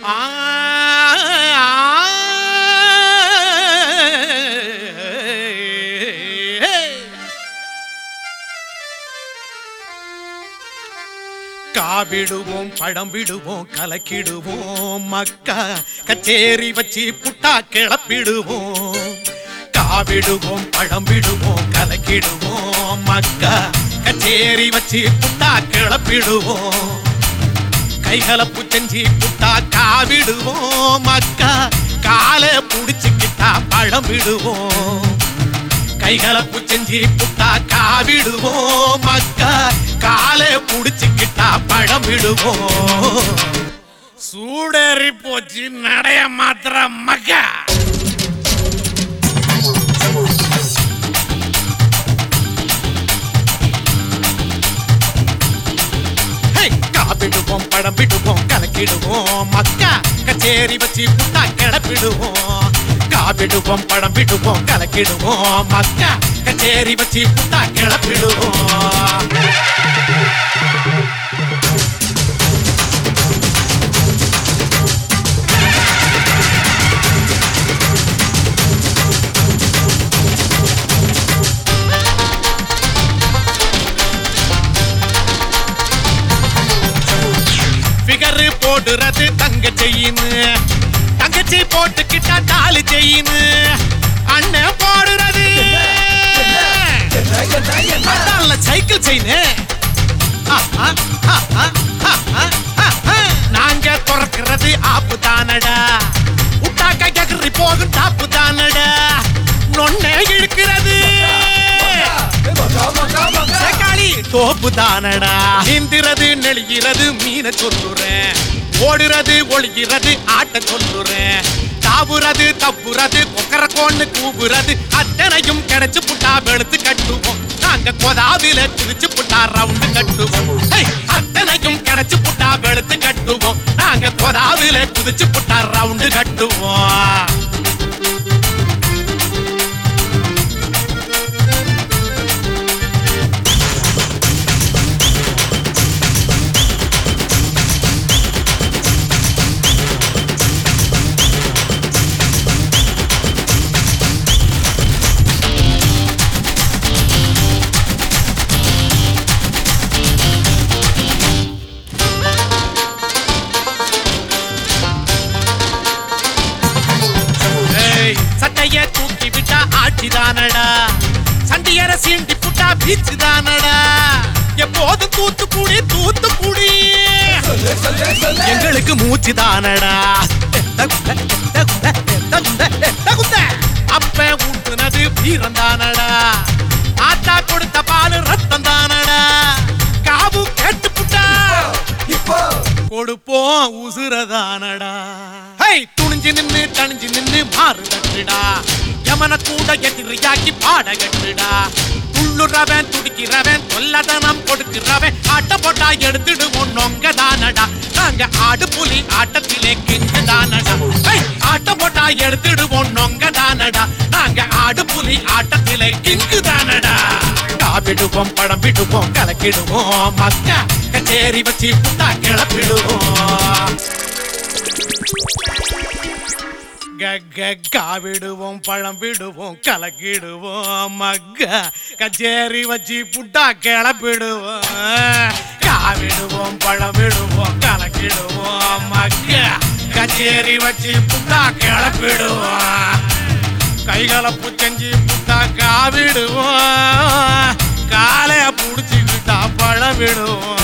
ஆ, ஆ, காவிடுவோம் பழம் விடுவோம் கலக்கிடுவோம் மக்கா கச்சேரி வச்சு புட்டா கிளப்பிடுவோம் காவிடுவோம் பழம் விடுவோம் கலக்கிடுவோம் மக்கா கச்சேரி வச்சு புட்டா கிளப்பிடுவோம் கைகலப்பு செஞ்சு புட்டா காவிடுவோம் மக்கா காலை புடிச்சுக்கிட்டா பழம் விடுவோம் கைகலப்பு செஞ்சு புட்டா காவிடுவோம் மக்கா காலை புடிச்சுக்கிட்டா பழம் விடுவோம் சூடேறி போச்சு நடைய மாத்திர மக்கா ஹே, காப்பிடுவோம் படம் விடுவோம் கலக்கிடுவோம் மக்கா கச்சேரி வச்சு புட்டா கிளப்பிடுவோம் காப்பிடுவோம் படம் விடுவோம் கலக்கிடுவோம் மக்கா கச்சேரி வச்சு புட்டா கிளப்பிடுவோம் ஃபிகர் போடுறது தங்க செய்யுன்னு தங்கச்சி போட்டுக்கிட்டா தாலி செய்யுன்னு அண்ணன் போடுறது அதான்ல சைக்கிள் செயின்னு நாங்க துறக்கிறது ஆப்பு தானடா உட்டாக்கா எகிரி போகும் டாப்பு தானடா நொன்ன இழுக்கிறது சேக்காளி தோப்பு தானடா நீந்திரது நெளிகிறது மீன சொல்லுறேன் ஓடுறது ஒளிகிறது ஆட்ட சொல்லுறேன் தாவுறது தப்புறது கொக்கர கோன்னு கூவுறது அத்தனையும் கிடைச்சு புட்டா வெளுத்து கட்டுவோம் நாங்க கொதாவில குதிச்சு புட்டா ரவுண்டு கட்டுவோம் ஹை! அத்தனையும் கிடைச்சு புட்டா வெளுத்து கட்டுவோம் நாங்க கொதாவில குதிச்சு புட்டா ரவுண்டு கட்டுவோம் ஏய், சட்டைய தூக்கி விட்டா ஆட்சி தானடா சண்டியர சீண்டி புட்டா பீச்சு தானடா எப்போதும் தூத்துக்குடி தூத்துக்குடி எங்களுக்கு மூச்சு தானடா அப்ப ஊட்டுனது வீரம் தானடா ஆத்தா கொடுத்த பாலு ரத்தம் தானடா காபு கேட்டு புட்டா கொடுப்போம் உசுரதானடா ஹை துணிஞ்சு நின்னு தணிஞ்சு நின்னு மாறு தட்டுடா யமன கூட எதிரியாக்கி பாட கட்டுடா துள்ளுறவன் துடிக்கிறவன் தொல்லதனம் கொடுக்கிறவன் ஆட்ட போட்டா எடுத்துடுவோம் நொங்க தானடா நாங்க ஆடு புலி ஆட்டத்திலே கிங்கு தானடா ஹை, ஆட்ட போட்டா எடுத்துடுவோம் நொங்க தானடா நாங்க ஆடு புலி ஆட்டத்திலே கிங்கு தானடா காவிடுவோம் படம் விடுவோம் கலக்கிடுவோம் மக்கா கச்சேரி வச்சு புட்டா கிளப்பிடுவோம் காவிடுவோம் பழம் விடுவோம் கலக்கிடுவோம் மக்க கச்சேரி வச்சு புட்டா கிளப்பிடுவோம் காவிடுவோம் பழம் விடுவோம் கலக்கிடுவோம் மக்க கச்சேரி வச்சு புட்டா கிளப்பிடுவோம் கைகலப்பு செஞ்சு புட்டா காவிடுவோம் காலைய புடிச்சுக்கிட்டா பழம் விடுவோம்